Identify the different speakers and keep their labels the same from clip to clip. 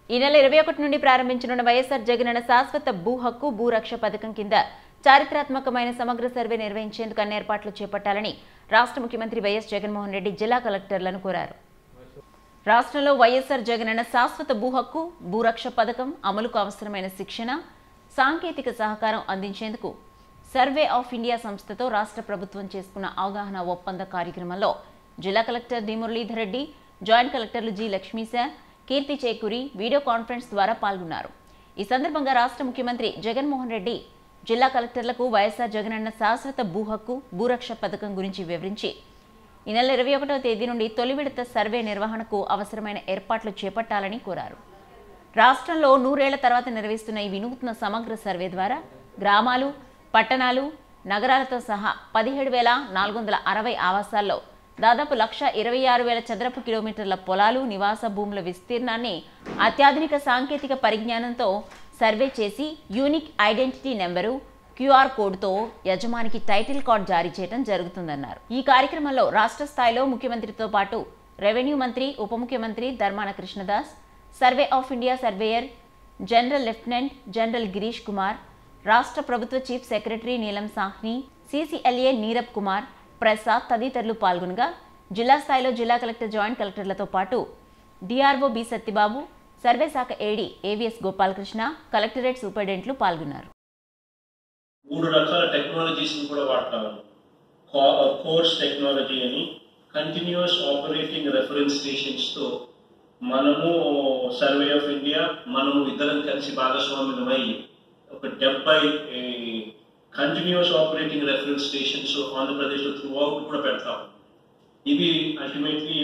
Speaker 1: ఈ నెల ఇరవై ఒకటి నుండి ప్రారంభించనున్న వైఎస్ఆర్ జగనన్న శాశ్వత భూ హక్కు భూరక్ష పథకం కింద చారిత్రాత్మకమైన సమగ్ర సర్వే నిర్వహించేందుకు అన్ని ఏర్పాట్లు చేపట్టాలని రాష్ట్ర ముఖ్యమంత్రి వైఎస్ జగన్మోహన్ రెడ్డి జిల్లా కలెక్టర్లను కోరారు రాష్ట్రంలో వైఎస్ఆర్ జగనన్న శాశ్వత భూ హక్కు భూరక్ష పథకం అమలుకు అవసరమైన శిక్షణ సాంకేతిక సహకారం అందించేందుకు సర్వే ఆఫ్ ఇండియా సంస్థతో రాష్ట్ర ప్రభుత్వం చేసుకున్న అవగాహన ఒప్పంద కార్యక్రమంలో జిల్లా collector D Muralidhar Reddy joint కలెక్టర్లు G Lakshmisha Keerthi Chekuri video conference ద్వారా పాల్గొన్నారు ఈ సందర్భంగా రాష్ట్ర ముఖ్యమంత్రి జగన్మోహన్ రెడ్డి జిల్లా కలెక్టర్లకు వైఎస్ఆర్ జగనన్న శాశ్వత భూ హక్కు భూరక్ష పథకం గురించి వివరించి ఈ నెల ఇరవై ఒకటవ తేదీ నుండి తొలి విడత సర్వే నిర్వహణకు అవసరమైన ఏర్పాట్లు చేపట్టాలని కోరారు రాష్ట్రంలో నూరేళ్ల తర్వాత నిర్వహిస్తున్న ఈ వినూత్న సమగ్ర సర్వే ద్వారా గ్రామాలు పట్టణాలు నగరాలతో సహా పదిహేడు వేల నాలుగు వందల అరవై ఆవాసాల్లో దాదాపు లక్ష ఇరవై ఆరు వేల చదరపు కిలోమీటర్ల పొలాలు నివాస భూముల విస్తీర్ణాన్ని అత్యాధునిక సాంకేతిక పరిజ్ఞానంతో సర్వే చేసి యూనిక్ ఐడెంటిటీ నెంబరు క్యూఆర్ కోడ్తో యజమానికి టైటిల్ కార్డ్ జారీ చేయడం జరుగుతుందన్నారు ఈ కార్యక్రమంలో రాష్ట్ర స్థాయిలో ముఖ్యమంత్రితో పాటు రెవెన్యూ మంత్రి ఉప ముఖ్యమంత్రి Dharmana Krishnadas survey of India surveyor general lieutenant general Girish Kumar రాష్ట్ర ప్రభుత్వ chief secretary Neelam Sawhney CCLA Neerab Kumar Prasad తదితరులు పాల్గొనగా జిల్లా స్థాయిలో జిల్లా కలెక్టర్ జాయింట్ కలెక్టర్లతో పాటు డిఆర్ఓ బి సత్యబాబు సర్వే శాఖ ఏడీ ఏవిఎస్ గోపాలకృష్ణ కలెక్టరేట్ సూపరింటెండెంట్లు పాల్గొన్నారు
Speaker 2: మూడు రకాల టెక్నాలజీస్ కూడా వాడతాము కోర్స్ టెక్నాలజీ అని కంటిన్యూస్ ఆపరేటింగ్ రెఫరెన్స్ స్టేషన్స్ తో మనము సర్వే ఆఫ్ ఇండియా మనము ఇద్దరం కలిసి భాగస్వామ్యమై ఒక డెబ్బై continuous operating reference stations Andhra Pradesh లో త్రూ అవుట్ కూడా పెడతాం ఇవి అల్టిమేట్లీ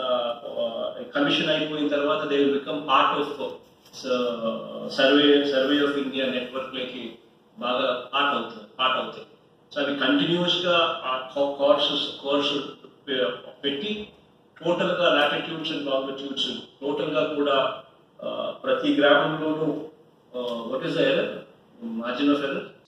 Speaker 2: కమిషన్ అయిపోయిన తర్వాత they will become part of survey survey of India network లోకి బాగా పార్ట్ అవుతుంది పార్ట్ అవుతాయి సో అవి కంటిన్యూస్ గా కోర్సెస్ కోర్సు పెట్టి టోటల్ గా లాటిట్యూడ్స్ అండ్ లాంగిట్యూడ్స్ టోటల్ గా కూడా ఆ, ప్రతి గ్రామంలోనూ what is the error margin of error